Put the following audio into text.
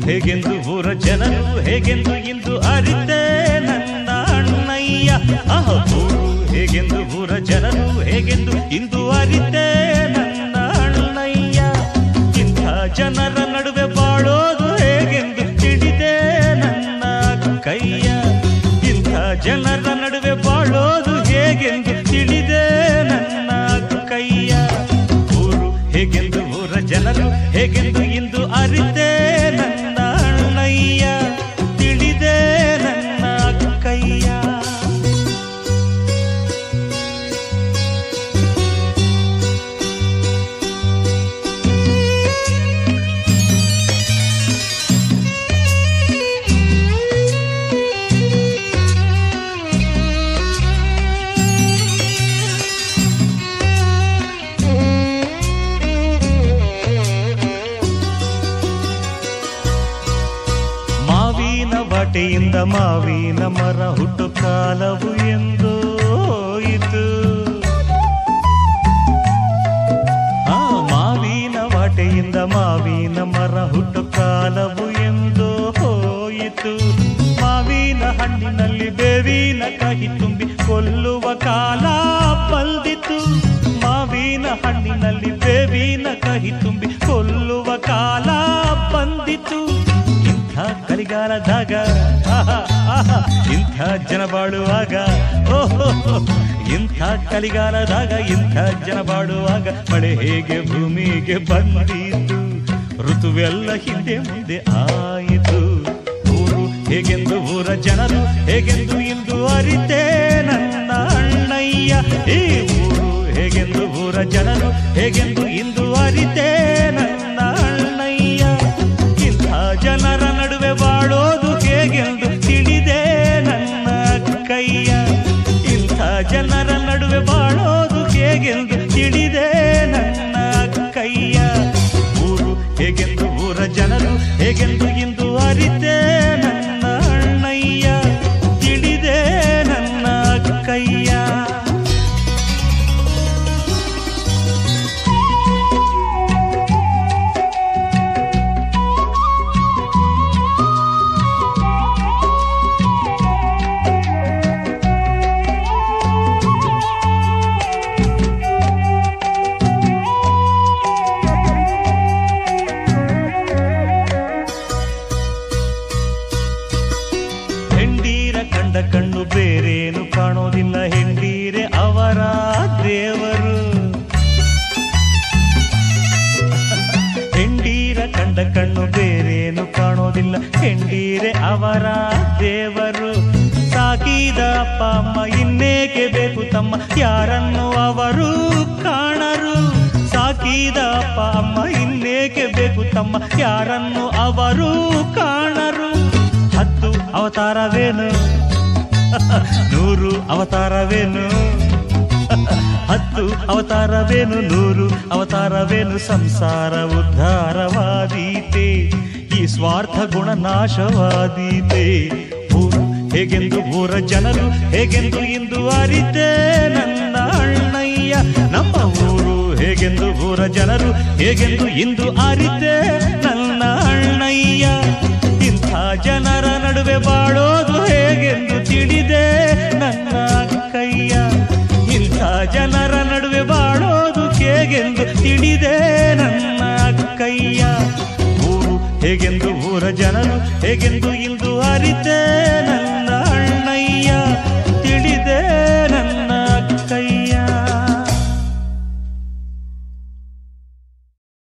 ಹೇಗೆಂದು ಊರ ಜನರು ಹೇಗೆಂದು ಇಂದು ಅರಿತೆ ನನ್ನ ಅಣ್ಣಯ್ಯ ಆಹ ಊರು ಹೇಗೆಂದು ಊರ ಜನರು ಹೇಗೆಂದು ಇಂದು ಅರಿತೆ ನನ್ನ ಅಣ್ಣಯ್ಯ ಇಂಥ ಜನರ ನಡುವೆ ಬಾಳೋದು ಹೇಗೆಂದು ತಿಳಿದೆ ನನ್ನ ಕೈಯ ಇಂಥ ಜನರ ನಡುವೆ ಬಾಳೋದು ಹೇಗೆಂದು ತಿಳಿದೆ ನನ್ನ ಕೈಯ ಊರು ಹೇಗೆಂದು ಊರ ಜನರು ಹೇಗೆಂದು ಇಂದು ಅರಿತೆ ನನ್ನ ಅಣ್ಣಯ್ಯ ತಿಳಿದೆ ನನ್ನ ಕೈಯ ಮಾವಿನ ಬಾಟೆಯಿಂದ ಮಾವಿನ ಮರ ಹುಟ್ಟು ಕಾಲವು ಎಂದು ಹೋಯಿತು ಆ ಮಾವಿನ ಬಾಟೆಯಿಂದ ಮಾವಿನ ಮರ ಹುಟ್ಟು ಕಾಲವು ಎಂದು ಹೋಯಿತು ಮಾವಿನ ಹಣ್ಣಿನಲ್ಲಿ ಬೇವಿನ ಕಹಿ ತುಂಬಿ ಕೊಲ್ಲುವ ಕಾಲ ಬಂದಿತು ಮಾವಿನ ಹಣ್ಣಿನಲ್ಲಿ ಬೇವಿನ ಕಹಿ ತುಂಬಿ ಕೊಲ್ಲುವ ಕಾಲ ಬಂದಿತು ಇಂಥ ಕಲಿಗಾಲದಾಗ ಆಹಾ, ಆಹಾ, ಇಂಥ ಜನ ಬಾಳುವಾಗ ಓಹೋ ಇಂಥ ಕಲಿಗಾಲದಾಗ ಇಂಥ ಜನ ಬಾಳುವಾಗ ಮಳೆ ಹೇಗೆ ಭೂಮಿಗೆ ಬಂದಿತು ಋತುವೆಲ್ಲ ಹಿಂದೆ ಮುಂದೆ ಆಯಿತು ಊರು ಹೇಗೆಂದು ಊರ ಜನರು ಹೇಗೆಂದು ಇಂದು ಅರಿತೆ ನನ್ನ ಅಣ್ಣಯ್ಯ ಈ ಊರು ಹೇಗೆಂದು ಊರ ಜನರು ಹೇಗೆಂದು ಇಂದು ಅರಿತೆ ನನ್ನ ಅಣ್ಣಯ್ಯ ಇಂಥ ಜನರ ನಡುವೆ ಬಾಳೋದು ಹೇಗೆಂದು ತಿಳಿದೆ ನನ್ನ ಕೈಯ ಇಂಥ ಜನರ ನಡುವೆ ಬಾಳೋದು ಹೇಗೆಂದು ತಿಳಿದೆ ನನ್ನ ಕೈಯ ಊರು ಹೇಗೆಂದು ಊರ ಜನರು ಹೇಗೆಂದು ಇಂದು ಅರಿತೆ ನನ್ನ ಅಣ್ಣಯ್ಯ ತಿಳಿದೆ ನನ್ನ ಕೈಯ ಹೆಂಡೀರ ಕಂಡ ಕಣ್ಣು ಬೇರೇನು ಕಾಣೋದಿಲ್ಲ ಹೆಂಡೀರೆ ಅವರ ದೇವರು ಹೆಂಡೀರ ಕಂಡ ಕಣ್ಣು ಬೇರೇನು ಕಾಣೋದಿಲ್ಲ ಹೆಂಡೀರೆ ಅವರ ದೇವರು ಸಾಕಿದ ಅಪ್ಪ ಅಮ್ಮ ಇನ್ನೇಕೆ ಬೇಕು ತಮ್ಮ ಯಾರನ್ನು ಅವರು ಕಾಣರು ಸಾಕಿದ ಅಪ್ಪ ಅಮ್ಮ ಇನ್ನೇಕೆ ಬೇಕು ತಮ್ಮ ಯಾರನ್ನು ಅವರು ಕಾಣರು ಹತ್ತು ಅವತಾರವೇನು ನೂರು ಅವತಾರವೇನು ಹತ್ತು ಅವತಾರವೇನು ನೂರು ಅವತಾರವೇನು ಸಂಸಾರ ಉದ್ಧಾರವಾದೀತೆ ಈ ಸ್ವಾರ್ಥ ಗುಣ ನಾಶವಾದೀತೆ ಊರು ಹೇಗೆಂದು ಊರ ಜನರು ಹೇಗೆಂದು ಇಂದು ಅರಿತೆ ನನ್ನ ಅಣ್ಣಯ್ಯ ನಮ್ಮ ಊರು ಹೇಗೆಂದು ಊರ ಜನರು ಹೇಗೆಂದು ಇಂದು ಅರಿತೆ ನನ್ನ ಅಣ್ಣಯ್ಯ ಇಂಥ ಜನರ ನಡುವೆ ಬಾಳೋದು ಹೇಗೆಂದು ತಿಳಿದೆ ನನ್ನ ಕೈಯ ಇಂಥ ಜನರ ನಡುವೆ ಬಾಳೋದು ಹೇಗೆಂದು ತಿಳಿದೆ ನನ್ನ ಕೈಯ ಊರು ಹೇಗೆಂದು ಊರ ಜನರು ಹೇಗೆಂದು ಇಂದು ಅರಿತೆ ನನ್ನ